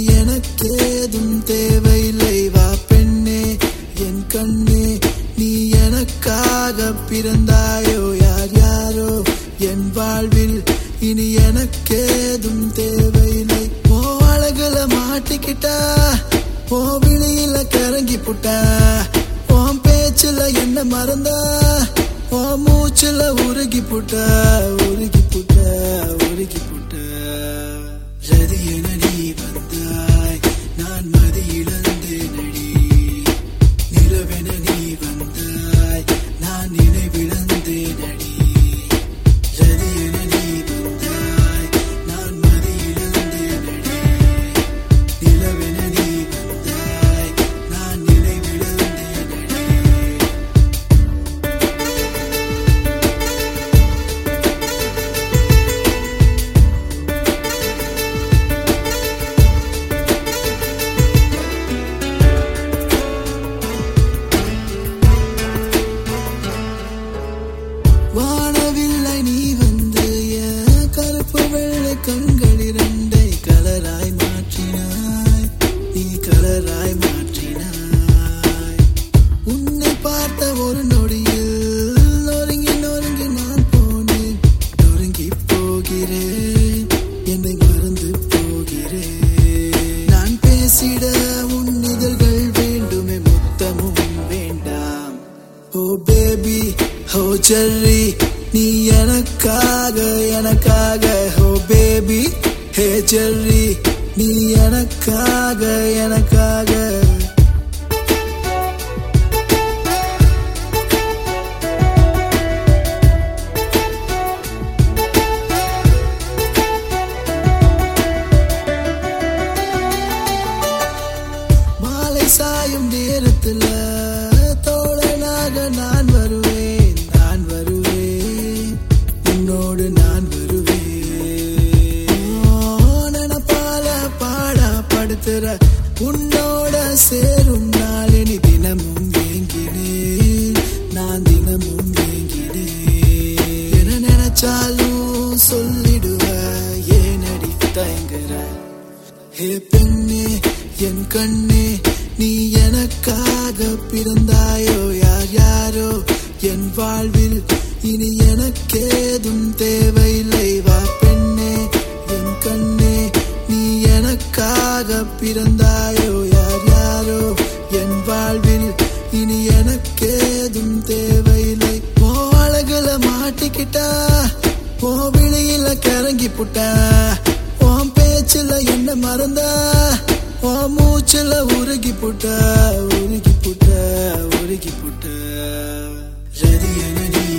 எனக்கேதும் தேவையில்லை வா பெண்ணே என் கண்ணே நீ எனக்காக பிறந்தாயோ யார் யாரோ என் வாழ்வில் இனி எனக்கேதும் தேவையில்லை ஓ அழகுல மாட்டிக்கிட்டா ஓ விழியில கரங்கி புட்டா உன் பேச்சுல என்ன மறந்தா ஓ மூச்சுல உருகி புட்டா உருகி புட்டா உருகி புட்டா ரதி என நீ வந்தாய் நான் மதி இழந்தேனடி நிலவென நீ வந்தாய் நான் நினைவிழந்தேனடி ரதி என நீ வந்தாய் நான் மதி இழந்தேனடி நிலவென நீ வந்தாய் நான் நினைவிழந்தேனடி வானவில்லை நீ வந்து என் கருப்பு வெள்ளை கண்கள் இரண்டை கலராய் மாற்றினாய் நீ கலராய் மாற்றினாய் உன்னை பார்த்த ஒரு நொடியில் நொறுங்கி நொறுங்கி நான் போனேன் நொறுங்கி போகிறேன் என்னை மறந்து போகிறேன் நான் பேசிட உன் இதழ்கள் வேண்டுமே முத்தமும் வேண்டாம் ஓ பேபி ஓ ஜெர்ரி நீ எனக்காக எனக்காக ஓ பேபி ஹே ஜெர்ரி நீ எனக்காக எனக்காக மாலை சாயும் நேரத்துல தோழனாக நான் வருவேன் நான் வருவேன் உன்னோடு நான் வருவேன் ஓ, நினப்பால பாடா படுத்துற உன்னோட சேரும் நாள் இனி தினமும் ஏங்கினேன் நான் தினமும் ஏங்கினேன் என்ன நினைச்சாலும் சொல்லிடுவ ஏனடி தயங்குற ஹே பெண்ணே என் கண்ணே நீ எனக்காக பிறந்தாயோ யார் யாரோ என் வாழ்வில் இனி எனக்கேதும் தேவையில்லை வா பெண்ணே என் கண்ணே நீ எனக்காக பிறந்தாயோ யார் யாரோ என் வாழ்வில் இனி எனக்கேதும் தேவையில்லை ஓ அழகுல மாட்டிக்கிட்டா ஓ விழியில கரங்கி புட்டா உன் பேச்சுல என்ன மறந்தா ஓ மூச்சுல உருகி புட்டா உருகி புட்டா உருகி புட்டா ரதி என நீ